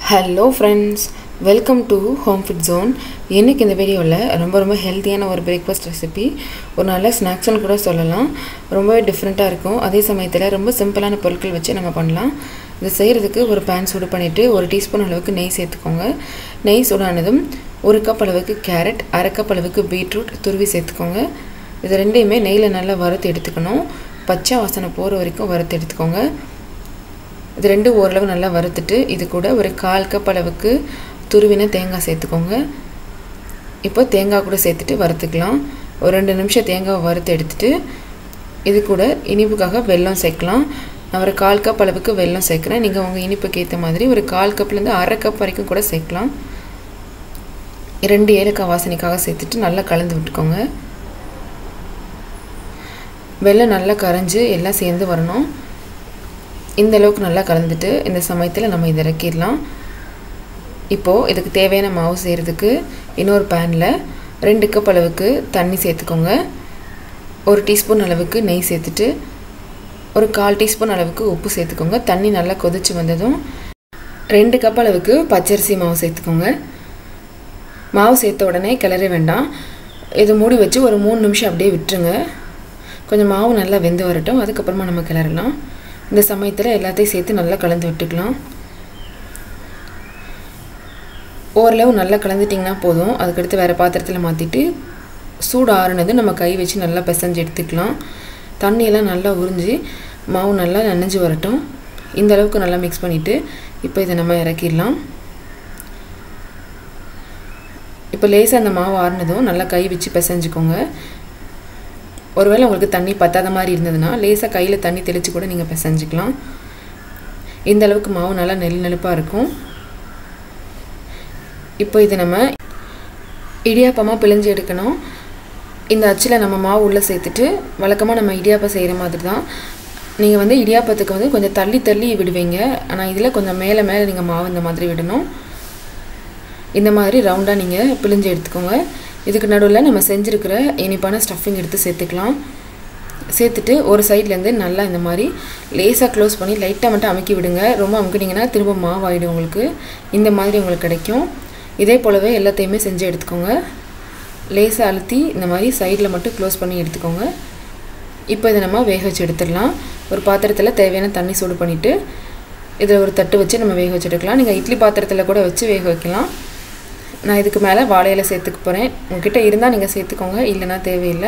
hello friends welcome to home fit zone இன்றைக்கி இந்த வீடியோவில் ரொம்ப ரொம்ப ஹெல்த்தியான ஒரு பிரேக்ஃபாஸ்ட் ரெசிபி ஒரு நல்ல ஸ்நாக்ஸ்னு கூட சொல்லலாம் ரொம்பவே டிஃப்ரெண்ட்டாக இருக்கும் அதே சமயத்தில் ரொம்ப சிம்பிளான பொருட்கள் வச்சு நம்ம பண்ணலாம் இது செய்கிறதுக்கு ஒரு பேன் சூடு பண்ணிவிட்டு ஒரு டீஸ்பூன் அளவுக்கு நெய் சேர்த்துக்கோங்க நெய் சூடானதும் ஒரு கப் அளவுக்கு கேரட் அரை கப் அளவுக்கு பீட்ரூட் துருவி சேர்த்துக்கோங்க இது ரெண்டையுமே நெய்யில் நல்லா வறுத்து எடுத்துக்கணும் பச்சை வாசனை போகிற வரைக்கும் வறுத்து எடுத்துக்கோங்க இது ரெண்டு ஓரளவு நல்லா வறுத்துட்டு இது கூட ஒரு கால் கப் அளவுக்கு துருவின தேங்காய் சேர்த்துக்கோங்க இப்போ தேங்காய் கூட சேர்த்துட்டு வறுத்துக்கலாம் ஒரு ரெண்டு நிமிஷம் தேங்காவை வறுத்து எடுத்துட்டு இது கூட இனிப்புக்காக வெல்லம் சேர்க்கலாம் நான் ஒரு கால் கப் அளவுக்கு வெல்லம் சேர்க்குறேன் நீங்கள் உங்கள் இனிப்புக்கு ஏற்ற மாதிரி ஒரு கால் கப்லேருந்து அரை கப் வரைக்கும் கூட சேர்க்கலாம் ரெண்டு ஏலக்காய் வாசனைக்காக சேர்த்துட்டு நல்லா கலந்து விட்டுக்கோங்க வெல்லம் நல்லா கரைஞ்சி எல்லாம் சேர்ந்து வரணும் இந்த அளவுக்கு நல்லா கலந்துட்டு இந்த சமயத்தில் நம்ம இதை இறக்கிடலாம் இப்போது இதுக்கு தேவையான மாவு செய்கிறதுக்கு இன்னொரு பேனில் ரெண்டு கப் அளவுக்கு தண்ணி சேர்த்துக்கோங்க ஒரு டீஸ்பூன் அளவுக்கு நெய் சேர்த்துட்டு ஒரு கால் டீஸ்பூன் அளவுக்கு உப்பு சேர்த்துக்கோங்க தண்ணி நல்லா கொதிச்சு வந்ததும் ரெண்டு கப் அளவுக்கு பச்சரிசி மாவு சேர்த்துக்கோங்க மாவு சேர்த்த உடனே கிளற வேண்டாம் இது மூடி வச்சு ஒரு மூணு நிமிஷம் அப்படியே விட்டுருங்க கொஞ்சம் மாவு நல்லா வெந்து வரட்டும் அதுக்கப்புறமா நம்ம கிளறலாம் இந்த சமயத்தில் எல்லாத்தையும் சேர்த்து நல்லா கலந்து விட்டுக்கலாம் ஓரளவு நல்லா கலந்துட்டிங்கன்னா போதும் அதுக்கடுத்து வேறு பாத்திரத்தில் மாற்றிட்டு சூடு ஆறுனது நம்ம கை வச்சு நல்லா பிசைஞ்சு எடுத்துக்கலாம் தண்ணியெல்லாம் நல்லா உறிஞ்சி மாவு நல்லா நனைஞ்சு வரட்டும் இந்த அளவுக்கு நல்லா மிக்ஸ் பண்ணிவிட்டு இப்போ இதை நம்ம இறக்கிடலாம் இப்போ லேசாக அந்த மாவு ஆறுனதும் நல்லா கை வச்சு பிசைஞ்சுக்கோங்க ஒருவேளை உங்களுக்கு தண்ணி பத்தாத மாதிரி இருந்ததுன்னா லேசாக கையில் தண்ணி தெளித்து கூட நீங்கள் பிசைஞ்சிக்கலாம் இந்த அளவுக்கு மாவு நல்லா நெல் நெலுப்பாக இருக்கும் இப்போ இது நம்ம இடியாப்பமாக பிழிஞ்சு எடுக்கணும் இந்த அச்சில் நம்ம மாவு உள்ளே சேர்த்துட்டு வழக்கமாக நம்ம இடியாப்பம் செய்கிற மாதிரி தான் நீங்கள் வந்து இடியாப்பத்துக்கு வந்து கொஞ்சம் தள்ளி தள்ளி விடுவீங்க ஆனால் இதில் கொஞ்சம் மேலே மேலே நீங்கள் மாவு இந்த மாதிரி விடணும் இந்த மாதிரி ரவுண்டாக நீங்கள் பிழிஞ்சு எடுத்துக்கோங்க இதுக்கு நடுவில் நம்ம செஞ்சுருக்கிற இனிப்பான ஸ்டஃபிங் எடுத்து சேர்த்துக்கலாம் சேர்த்துட்டு ஒரு சைட்லேருந்து நல்லா இந்த மாதிரி லேசாக க்ளோஸ் பண்ணி லைட்டாக மட்டும் அமுக்கி விடுங்க ரொம்ப அமுக்கினீங்கன்னா திரும்ப மாவாயிடும் உங்களுக்கு இந்த மாதிரி உங்களுக்கு கிடைக்கும் இதே போலவே எல்லாத்தையுமே செஞ்சு எடுத்துக்கோங்க லேசாக அழுத்தி இந்த மாதிரி சைடில் மட்டும் க்ளோஸ் பண்ணி எடுத்துக்கோங்க இப்போ இதை நம்ம வேக வச்சு எடுத்துடலாம் ஒரு பாத்திரத்தில் தேவையான தண்ணி சூடு பண்ணிவிட்டு இதில் ஒரு தட்டு வச்சு நம்ம வேக வச்சு எடுக்கலாம் நீங்கள் இட்லி பாத்திரத்தில் கூட வச்சு வேக வைக்கலாம் நான் இதுக்கு மேலே வாழையில சேர்த்துக்க போகிறேன் உங்ககிட்ட இருந்தால் நீங்கள் சேர்த்துக்கோங்க இல்லைன்னா தேவையில்லை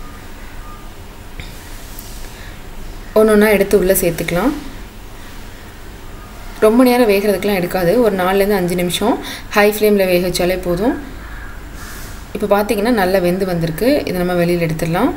ஒன்று ஒன்றா எடுத்து உள்ளே சேர்த்துக்கலாம் ரொம்ப நேரம் வேகிறதுக்கெலாம் எடுக்காது ஒரு நாலுலேருந்து அஞ்சு நிமிஷம் ஹை ஃப்ளேமில் வேக வச்சாலே போதும் இப்போ பார்த்தீங்கன்னா நல்லா வெந்து வந்திருக்கு இதை நம்ம வெளியில் எடுத்துடலாம்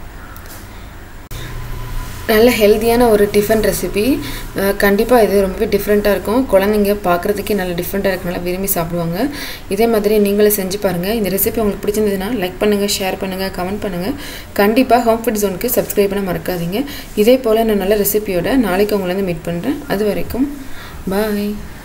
நல்ல ஹெல்த்தியான ஒரு டிஃபன் ரெசிபி கண்டிப்பாக இது ரொம்பவே டிஃப்ரெண்ட்டாக இருக்கும் குழந்தைங்க பார்க்குறதுக்கே நல்ல டிஃப்ரெண்ட்டாக இருக்கனால விரும்பி சாப்பிடுவாங்க இதே மாதிரி நீங்களும் செஞ்சு பாருங்கள் இந்த ரெசிபி உங்களுக்கு பிடிச்சிருந்ததுன்னா லைக் பண்ணுங்கள் ஷேர் பண்ணுங்கள் கமெண்ட் பண்ணுங்கள் கண்டிப்பாக ஹோம் ஃபுட் ஜோனுக்கு சப்ஸ்கிரைப் பண்ண மறக்காதீங்க இதே போல் நான் நல்ல ரெசிபியோட நாளைக்கு உங்களை வந்து மீட் பண்ணுறேன் அது வரைக்கும் பாய்